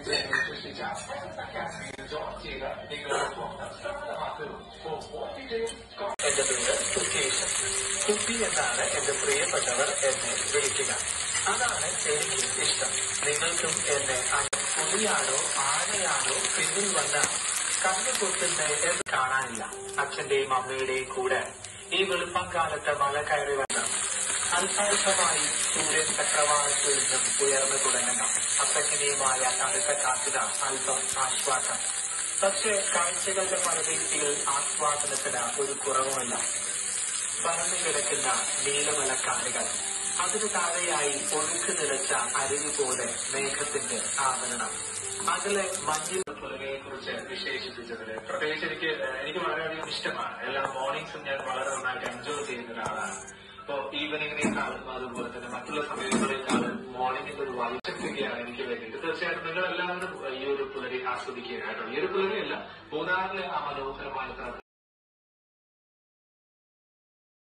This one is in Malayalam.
സൃഷ്ടിച്ച ജോയിൻ ചെയ്ത നിങ്ങളുടെ സ്വന്തം സ്ഥാപനമാക്കൂ ഫോർ മോർ ഡീറ്റെയിൽസ് എന്റെ പേര് സുഖേഷൻ കുട്ടി എന്നാണ് എന്റെ പ്രിയപ്പെട്ടവർ എന്നെ വിളിക്കുക അതാണ് എനിക്ക് ഇഷ്ടം നിങ്ങൾക്കും എന്നെ പുലിയാണോ ആനയാണോ പിന്നിൽ വന്ന കണ്ണു പൊട്ടുന്ന എന്ന് കാണാനില്ല അച്ഛന്റെയും അമ്മയുടെയും കൂടെ ഈ വെളുപ്പം കാലത്ത് മഴ കയറി വന്ന് അല്പാൽപമായി സൂര്യൻ ചക്രവാളത്തിൽ നിന്നും ഉയർന്നു തുടങ്ങുന്ന അപ്പച്ചനെയുമായ തണുത്ത കാറ്റിന് അല്പം ആശ്വാസം പക്ഷേ കാഴ്ചകളുടെ പരദേശികൾ ആസ്വാദനത്തിന് ഒരു കുറവുമില്ല പരന്നു കിടക്കുന്ന നീലമലക്കാടുകൾ അതിനു താഴെയായി ഒഴുക്ക് നിലച്ച അരുവി പോലെ മേഘത്തിന്റെ ആവരണം അതിലെ മഞ്ഞിൽ പുലകയെ കുറിച്ച് വിശേഷിപ്പിച്ചതില് പ്രത്യേകിച്ച് എനിക്ക് ഏഹ്, എനിക്ക് വളരെയധികം ഇഷ്ടമാണ് എല്ലാ മോർണിംഗ്സും ഞാൻ വളരെ നന്നായിട്ട് എൻജോയ് ചെയ്യുന്ന ഒരാളാണ് ഇപ്പോ ഈവനിങ്ങിനേക്കാളും അതുപോലെ തന്നെ മറ്റുള്ള സമയങ്ങളെക്കാളും മോർണിംഗിന്റെ ഒരു വൈചക്തിയാണ് എനിക്ക് വേണ്ടിയിട്ട് തീർച്ചയായിട്ടും നിങ്ങൾ എല്ലാവരും ഈ ഒരു പുലരി ആസ്വദിക്കുകയാണ് കേട്ടോ ഈ ഒരു പുലരിയല്ല മൂന്നാറിലെ ആ മനോഹര